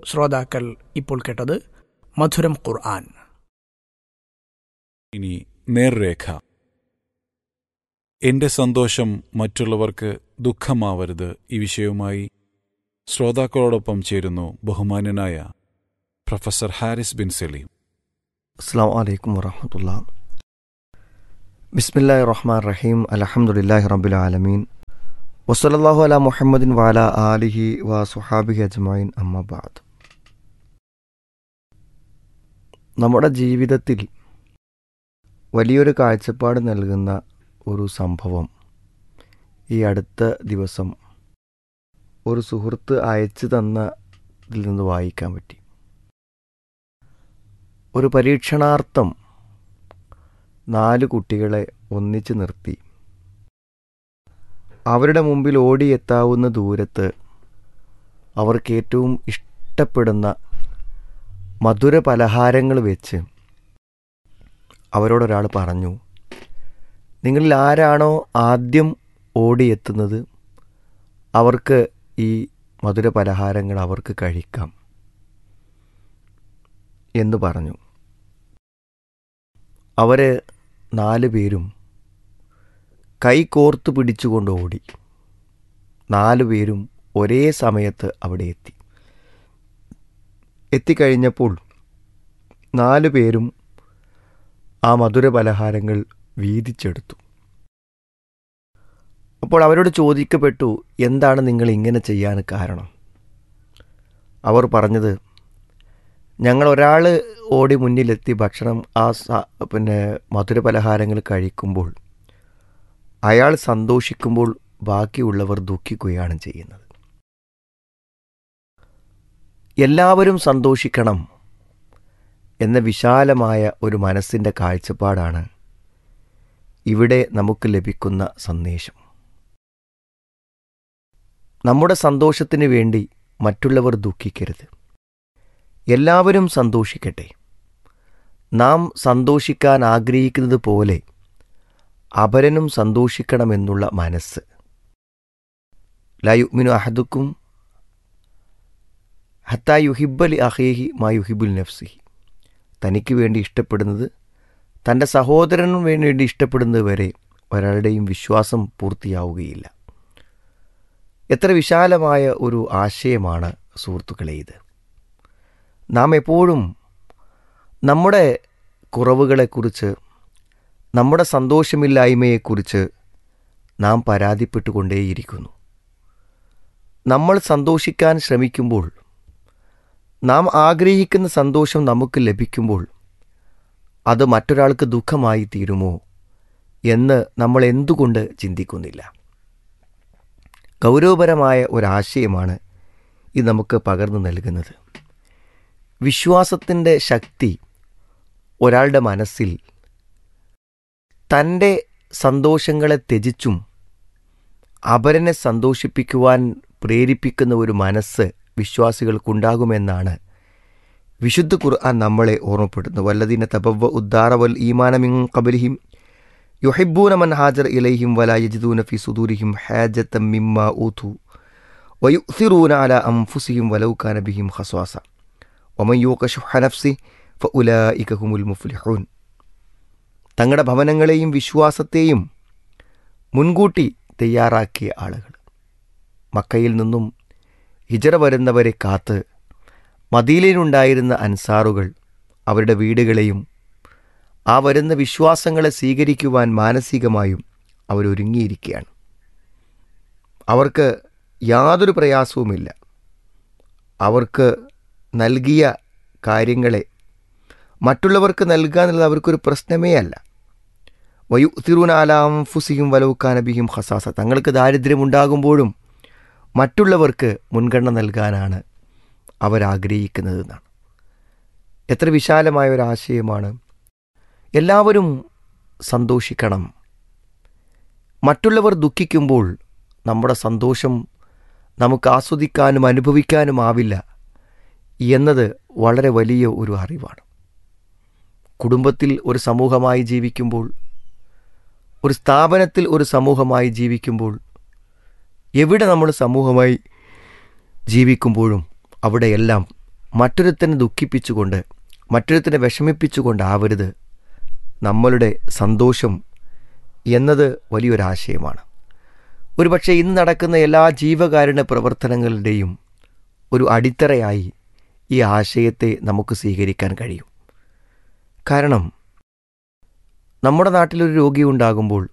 ശ്രോതാക്കൾ ഇപ്പോൾ കേട്ടത് മധുരം ഖുർആൻ ഇനി നേർരേഖ എന്റെ സന്തോഷം മറ്റുള്ളവർക്ക് ദുഃഖമാവരുത് ഈ വിഷയവുമായി ശ്രോതാക്കളോടൊപ്പം ചേരുന്നു ബഹുമാന്യനായ പ്രൊഫസർ ഹാരിസ് ബിൻ സലീം അസ്സാം വലൈക്കും വറഹമത്തുള്ള ബിസ്മില്ലാ റഹ്മാൻ റഹീം അലഹമുല്ലാഹി റബ്ബുൽ ആലമീൻ വസലല്ലാഹു അല മുഹമ്മദിൻ വാല ആലിഹി വ സുഹാബിഹി അജ്മൈൻ അമ്മബാദ് നമ്മുടെ ജീവിതത്തിൽ വലിയൊരു കാഴ്ചപ്പാട് നൽകുന്ന ഒരു സംഭവം ഈ അടുത്ത ദിവസം ഒരു സുഹൃത്ത് അയച്ചു തന്നതിൽ നിന്ന് വായിക്കാൻ പറ്റി ഒരു പരീക്ഷണാർത്ഥം നാല് കുട്ടികളെ ഒന്നിച്ചു നിർത്തി അവരുടെ മുമ്പിൽ ഓടിയെത്താവുന്ന ദൂരത്ത് അവർക്ക് ഏറ്റവും ഇഷ്ടപ്പെടുന്ന മധുര പലഹാരങ്ങൾ വെച്ച് അവരോടൊരാൾ പറഞ്ഞു നിങ്ങളിൽ ആരാണോ ആദ്യം ഓടിയെത്തുന്നത് അവർക്ക് ഈ മധുര പലഹാരങ്ങൾ അവർക്ക് കഴിക്കാം എന്ന് പറഞ്ഞു അവർ നാല് പേരും കൈ കോർത്ത് പിടിച്ചുകൊണ്ട് ഓടി നാലു പേരും ഒരേ സമയത്ത് അവിടെ എത്തി എത്തിക്കഴിഞ്ഞപ്പോൾ നാലു പേരും ആ മധുര പലഹാരങ്ങൾ വീതിച്ചെടുത്തു അപ്പോൾ അവരോട് ചോദിക്കപ്പെട്ടു എന്താണ് നിങ്ങൾ ഇങ്ങനെ ചെയ്യാൻ കാരണം അവർ പറഞ്ഞത് ഞങ്ങൾ ഒരാൾ ഓടി മുന്നിലെത്തി ഭക്ഷണം ആ സ- പിന്നെ മധുര പലഹാരങ്ങൾ കഴിക്കുമ്പോൾ അയാൾ സന്തോഷിക്കുമ്പോൾ ബാക്കിയുള്ളവർ ദുഃഖിക്കുകയാണ് ചെയ്യുന്നത് എല്ലാവരും സന്തോഷിക്കണം എന്ന വിശാലമായ ഒരു മനസ്സിൻ്റെ കാഴ്ചപ്പാടാണ് ഇവിടെ നമുക്ക് ലഭിക്കുന്ന സന്ദേശം നമ്മുടെ സന്തോഷത്തിന് വേണ്ടി മറ്റുള്ളവർ ദുഃഖിക്കരുത് എല്ലാവരും സന്തോഷിക്കട്ടെ നാം സന്തോഷിക്കാൻ ആഗ്രഹിക്കുന്നത് പോലെ അപരനും സന്തോഷിക്കണമെന്നുള്ള മനസ്സ് ലയുമിനു അഹദുക്കും ഹത്താ യുഹിബലി അഹേഹി മാ യുഹിബുൽ നഫ്സിഹി തനിക്ക് വേണ്ടി ഇഷ്ടപ്പെടുന്നത് തൻ്റെ സഹോദരനു വേണ്ടി ഇഷ്ടപ്പെടുന്നത് വരെ ഒരാളുടെയും വിശ്വാസം പൂർത്തിയാവുകയില്ല എത്ര വിശാലമായ ഒരു ആശയമാണ് സുഹൃത്തുക്കളെ ഇത് നാം എപ്പോഴും നമ്മുടെ കുറവുകളെക്കുറിച്ച് നമ്മുടെ സന്തോഷമില്ലായ്മയെക്കുറിച്ച് നാം പരാതിപ്പെട്ടുകൊണ്ടേയിരിക്കുന്നു നമ്മൾ സന്തോഷിക്കാൻ ശ്രമിക്കുമ്പോൾ നാം ആഗ്രഹിക്കുന്ന സന്തോഷം നമുക്ക് ലഭിക്കുമ്പോൾ അത് മറ്റൊരാൾക്ക് ദുഃഖമായി തീരുമോ എന്ന് നമ്മൾ എന്തുകൊണ്ട് ചിന്തിക്കുന്നില്ല ഗൗരവപരമായ ഒരാശയമാണ് ഇത് നമുക്ക് പകർന്നു നൽകുന്നത് വിശ്വാസത്തിൻ്റെ ശക്തി ഒരാളുടെ മനസ്സിൽ തൻ്റെ സന്തോഷങ്ങളെ ത്യജിച്ചും അപരനെ സന്തോഷിപ്പിക്കുവാൻ പ്രേരിപ്പിക്കുന്ന ഒരു മനസ്സ് വിശ്വാസികൾക്കുണ്ടാകുമെന്നാണ് വിശുദ്ധ ഖുർആൻ നമ്മളെ ഓർമ്മപ്പെടുത്തുന്നു വല്ലദീന തബവ്വ ഉദ്ദാറവൽ ഈമാനമിൻ കബലിഹിം യുഹിബൂന മൻ ഹാജർ ഇലൈഹിം വല യജിദൂന ഫി സുദൂരിഹിം ഹാജത്തം മിമ്മ ഊതു വയുസിറൂന അല അംഫുസിഹിം വലൗ കാന ബിഹിം ഖസ്വാസ ഒമൻ യൂക ശുഹ നഫ്സി ഫഉലായിക ഹുമുൽ മുഫ്ലിഹൂൻ തങ്ങളുടെ ഭവനങ്ങളെയും വിശ്വാസത്തെയും മുൻകൂട്ടി തയ്യാറാക്കിയ ആളുകൾ മക്കയിൽ നിന്നും ഹിജറ വരുന്നവരെ കാത്ത് മദീലയിലുണ്ടായിരുന്ന അൻസാറുകൾ അവരുടെ വീടുകളെയും ആ വരുന്ന വിശ്വാസങ്ങളെ സ്വീകരിക്കുവാൻ മാനസികമായും അവരൊരുങ്ങിയിരിക്കുകയാണ് അവർക്ക് യാതൊരു പ്രയാസവുമില്ല അവർക്ക് നൽകിയ കാര്യങ്ങളെ മറ്റുള്ളവർക്ക് നൽകുക എന്നുള്ളത് അവർക്കൊരു പ്രശ്നമേ അല്ല വയു തിരുനാലാം ഫുസിയും വലവുക്കാനബിയും ഹസാസ തങ്ങൾക്ക് ദാരിദ്ര്യമുണ്ടാകുമ്പോഴും മറ്റുള്ളവർക്ക് മുൻഗണന നൽകാനാണ് അവരാഗ്രഹിക്കുന്നതെന്നാണ് എത്ര വിശാലമായ ഒരു ആശയമാണ് എല്ലാവരും സന്തോഷിക്കണം മറ്റുള്ളവർ ദുഃഖിക്കുമ്പോൾ നമ്മുടെ സന്തോഷം നമുക്ക് ആസ്വദിക്കാനും അനുഭവിക്കാനുമാവില്ല എന്നത് വളരെ വലിയ ഒരു അറിവാണ് കുടുംബത്തിൽ ഒരു സമൂഹമായി ജീവിക്കുമ്പോൾ ഒരു സ്ഥാപനത്തിൽ ഒരു സമൂഹമായി ജീവിക്കുമ്പോൾ എവിടെ നമ്മൾ സമൂഹമായി ജീവിക്കുമ്പോഴും അവിടെയെല്ലാം മറ്റൊരുത്തനെ ദുഃഖിപ്പിച്ചുകൊണ്ട് മറ്റൊരുത്തനെ വിഷമിപ്പിച്ചുകൊണ്ടാവരുത് നമ്മളുടെ സന്തോഷം എന്നത് വലിയൊരാശയമാണ് ഒരുപക്ഷെ ഇന്ന് നടക്കുന്ന എല്ലാ ജീവകാരുണ്യ പ്രവർത്തനങ്ങളുടെയും ഒരു അടിത്തറയായി ഈ ആശയത്തെ നമുക്ക് സ്വീകരിക്കാൻ കഴിയും കാരണം നമ്മുടെ നാട്ടിലൊരു രോഗി ഉണ്ടാകുമ്പോൾ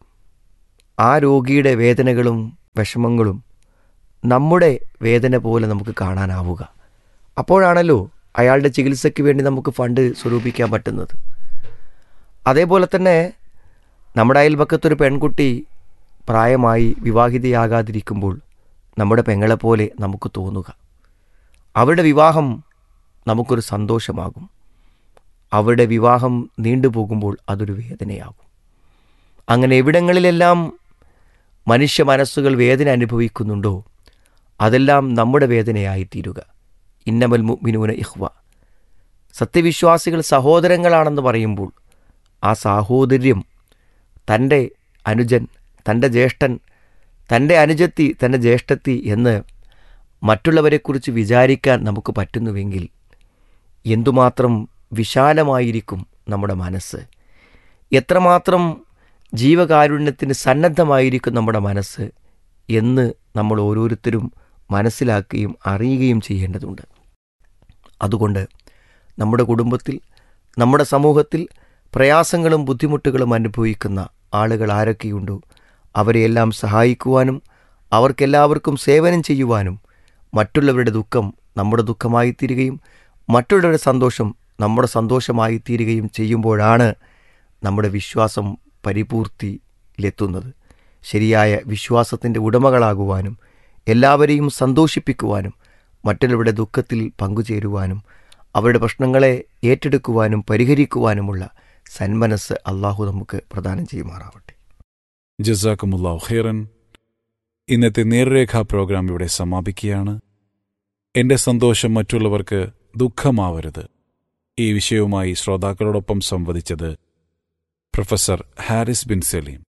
ആ രോഗിയുടെ വേദനകളും വിഷമങ്ങളും നമ്മുടെ വേദന പോലെ നമുക്ക് കാണാനാവുക അപ്പോഴാണല്ലോ അയാളുടെ ചികിത്സയ്ക്ക് വേണ്ടി നമുക്ക് ഫണ്ട് സ്വരൂപിക്കാൻ പറ്റുന്നത് അതേപോലെ തന്നെ നമ്മുടെ അയൽപക്കത്തൊരു പെൺകുട്ടി പ്രായമായി വിവാഹിതയാകാതിരിക്കുമ്പോൾ നമ്മുടെ പെങ്ങളെപ്പോലെ നമുക്ക് തോന്നുക അവരുടെ വിവാഹം നമുക്കൊരു സന്തോഷമാകും അവരുടെ വിവാഹം നീണ്ടുപോകുമ്പോൾ അതൊരു വേദനയാകും അങ്ങനെ എവിടങ്ങളിലെല്ലാം മനുഷ്യ മനസ്സുകൾ വേദന അനുഭവിക്കുന്നുണ്ടോ അതെല്ലാം നമ്മുടെ വേദനയായി തീരുക ഇന്നമൽ മുഅ്മിനൂന ഇഹ്വ സത്യവിശ്വാസികൾ സഹോദരങ്ങളാണെന്ന് പറയുമ്പോൾ ആ സാഹോദര്യം തൻ്റെ അനുജൻ തൻ്റെ ജ്യേഷ്ഠൻ തൻ്റെ അനുജത്തി തൻ്റെ ജ്യേഷ്ഠത്തി എന്ന് മറ്റുള്ളവരെക്കുറിച്ച് വിചാരിക്കാൻ നമുക്ക് പറ്റുന്നുവെങ്കിൽ എന്തുമാത്രം വിശാലമായിരിക്കും നമ്മുടെ മനസ്സ് എത്രമാത്രം ജീവകാരുണ്യത്തിന് സന്നദ്ധമായിരിക്കും നമ്മുടെ മനസ്സ് എന്ന് നമ്മൾ ഓരോരുത്തരും മനസ്സിലാക്കുകയും അറിയുകയും ചെയ്യേണ്ടതുണ്ട് അതുകൊണ്ട് നമ്മുടെ കുടുംബത്തിൽ നമ്മുടെ സമൂഹത്തിൽ പ്രയാസങ്ങളും ബുദ്ധിമുട്ടുകളും അനുഭവിക്കുന്ന ആളുകൾ ആരൊക്കെയുണ്ടോ അവരെയെല്ലാം സഹായിക്കുവാനും അവർക്കെല്ലാവർക്കും സേവനം ചെയ്യുവാനും മറ്റുള്ളവരുടെ ദുഃഖം നമ്മുടെ ദുഃഖമായി തീരുകയും മറ്റുള്ളവരുടെ സന്തോഷം നമ്മുടെ സന്തോഷമായി തീരുകയും ചെയ്യുമ്പോഴാണ് നമ്മുടെ വിശ്വാസം പരിപൂർത്തിയിലെത്തുന്നത് ശരിയായ വിശ്വാസത്തിൻ്റെ ഉടമകളാകുവാനും എല്ലാവരെയും സന്തോഷിപ്പിക്കുവാനും മറ്റുള്ളവരുടെ ദുഃഖത്തിൽ പങ്കുചേരുവാനും അവരുടെ പ്രശ്നങ്ങളെ ഏറ്റെടുക്കുവാനും പരിഹരിക്കുവാനുമുള്ള സന്മനസ് അള്ളാഹു നമുക്ക് പ്രദാനം ചെയ്യുമാറാവട്ടെ ജസാക്കുമുല്ലാഹു ഖൈറൻ ഇന്നത്തെ നേർരേഖാ പ്രോഗ്രാം ഇവിടെ സമാപിക്കുകയാണ് എന്റെ സന്തോഷം മറ്റുള്ളവർക്ക് ദുഃഖമാവരുത് ഈ വിഷയവുമായി ശ്രോതാക്കളോടൊപ്പം സംവദിച്ചത് പ്രൊഫസർ ഹാരിസ് ബിൻ സലീം